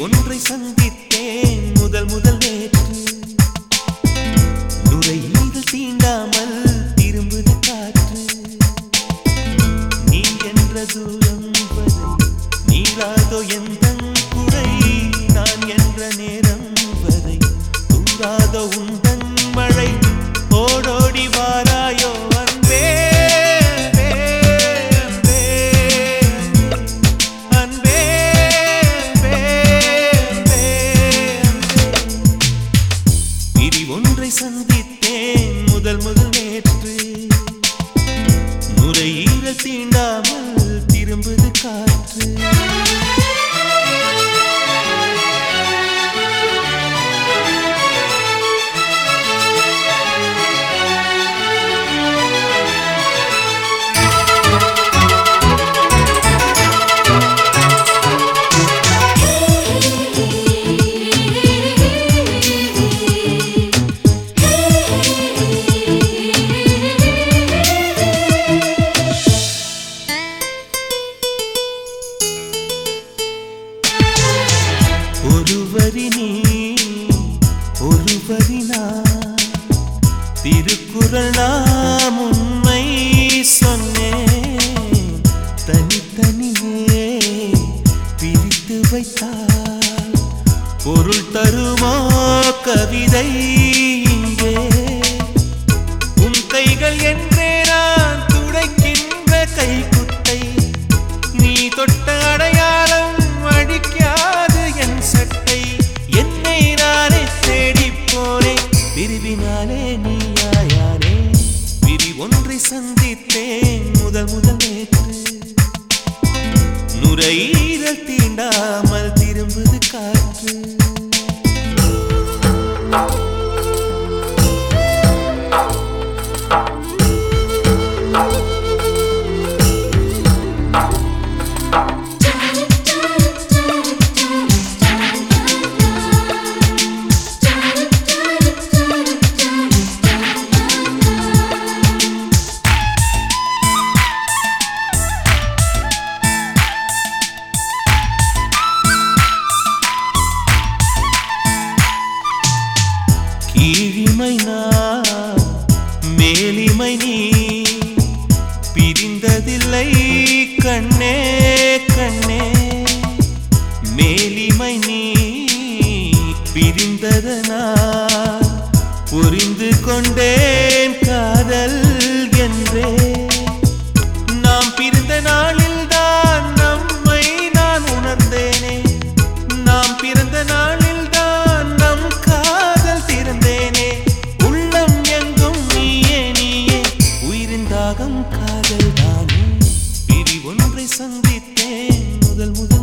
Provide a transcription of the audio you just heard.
ஒன்றை சந்தித்தேன் முதல் முதல் நேற்று நுரையீரல் தீண்டாமல் திரும்புது காற்று நீ என்ற தூரம் வரை நீளாதோ எந்த குறை நான் என்ற நேரம் வரை தூராதோ உந்தன் மழை ஓடோடி வாராயோ அன்பே அன்பே, அன்பே, அன்பே, அன்பே, அன்பே, அன்பே. பிரி ஒன்றை சந்தித்தேன் முதல் முதல் நேற்று நுரையீரல் தீண்டாமல் திரும்புது காற்று ஒருவரி நீ ஒருவரி நான் திருக்குறள் நாம் உண்மை சொன்னேன் தனித்தனியே பிரித்து வைத்தால் பொருள் தருமோ கவிதை இங்கே உன் கைகள் என்றே நான் துடைக்கின்ற கைக்குட்டை நீ தொட்ட அடையாளம் அடிக்காது என் சட்டை என்னை நானே தேடிப் போனேன் பிரிவினாலே நீயாயானே பிரி ஒன்றை சந்தித்தேன் முதல் முதல் நேற்று நுரையீரல் தீண்டாமல் திரும்புது காற்று கீழிமை நான் மேலிமை நீ பிரிந்ததில்லை கண்ணே கண்ணே மேலிமை நீ பிரிந்ததனால் புரிந்து கொண்டேன் காதல் என்றே நாம் பிரிந்த நாளில் தான் நம்மை நான் உணர்ந்தேனே நாம் பிறந்த நாளில் தான் நம் காதல் திறந்தேனே உள்ளம் எங்கும் நீயே நீயே உயிரின் தாகம் காதல் தானே பிரி ஒன்றை சந்தித்தேன் முதல் முதல்